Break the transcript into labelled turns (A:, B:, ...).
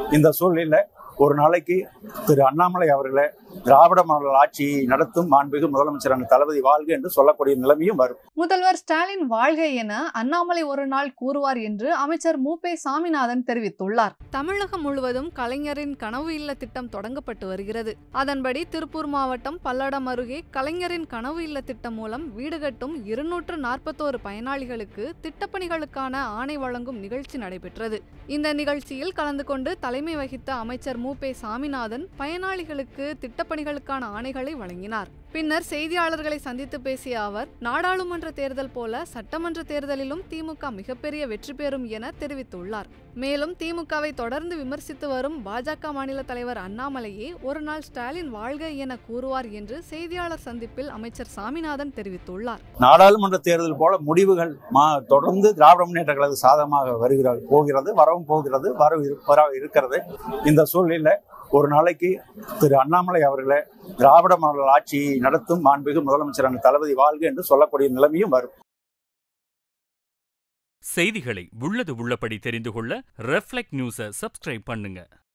A: இந்த சூழ்நிலையில ஒரு நாளைக்கு திரு அண்ணாமலை அவர்களை திராவிட மாடல் ஆட்சியை நடத்தும் மாண்புமிகு முதலமைச்சரான தளபதி வாழ்க என்று சொல்லக்கூடிய நிலைமையும் வரும்
B: முதல்வர் ஸ்டாலின் வாழ்க என அண்ணாமலை ஒரு நாள் கூறுவார் என்று அமைச்சர் மு பே சாமிநாதன் தெரிவித்துள்ளார் தமிழகம் முழுவதும் கலைஞரின் கனவு இல்ல திட்டம் தொடங்கப்பட்டு வருகிறது அதன்படி திருப்பூர் மாவட்டம் பல்லடம் அருகே கலைஞரின் கனவு இல்ல திட்டம் மூலம் வீடு கட்டும் இருநூற்று நாற்பத்தோரு பயனாளிகளுக்கு திட்டப்பணிகளுக்கான ஆணை வழங்கும் நிகழ்ச்சி நடைபெற்றது இந்த நிகழ்ச்சியில் கலந்து கொண்டு தலைமை வகித்த அமைச்சர் மு பே சாமிநாதன் பயனாளிகளுக்கு திட்டப்பணிகளுக்கான ஆணைகளை வழங்கினார் பின்னர் செய்தியாளர்களை சந்தித்து பேசிய அவர் நாடாளுமன்ற தேர்தல் போல சட்டமன்ற தேர்தலிலும் திமுக மிகப்பெரிய வெற்றி பெறும் என தெரிவித்துள்ளார் மேலும் திமுகவை தொடர்ந்து விமர்சித்து வரும் பாஜக மாநில தலைவர் அண்ணாமலையே ஒரு நாள் ஸ்டாலின் வாழ்க என கூறுவார் என்று செய்தியாளர் சந்திப்பில் அமைச்சர் சாமிநாதன் தெரிவித்துள்ளார்
A: நாடாளுமன்ற தேர்தல் போல முடிவுகள் மா தொடர்ந்து திராவிட முன்னேற்ற கழக சாதகமாக வருகிறது போகிறது வரவும் போகிறது வர வர இருக்கிறது இந்த சூழ்நிலையில ஒரு நாளைக்கு திரு அண்ணாமலை அவர்களை திராவிட மாடல் ஆட்சியை நடத்தும் மாண்புமிகு முதலமைச்சரான தளபதி வாழ்க என்று சொல்லக்கூடிய நிலைமையும் வரும்
C: செய்திகளை உள்ளது உள்ளபடி தெரிந்து கொள்ள ரெஃப்ளெக்ட் நியூஸை சப்ஸ்கிரைப் பண்ணுங்க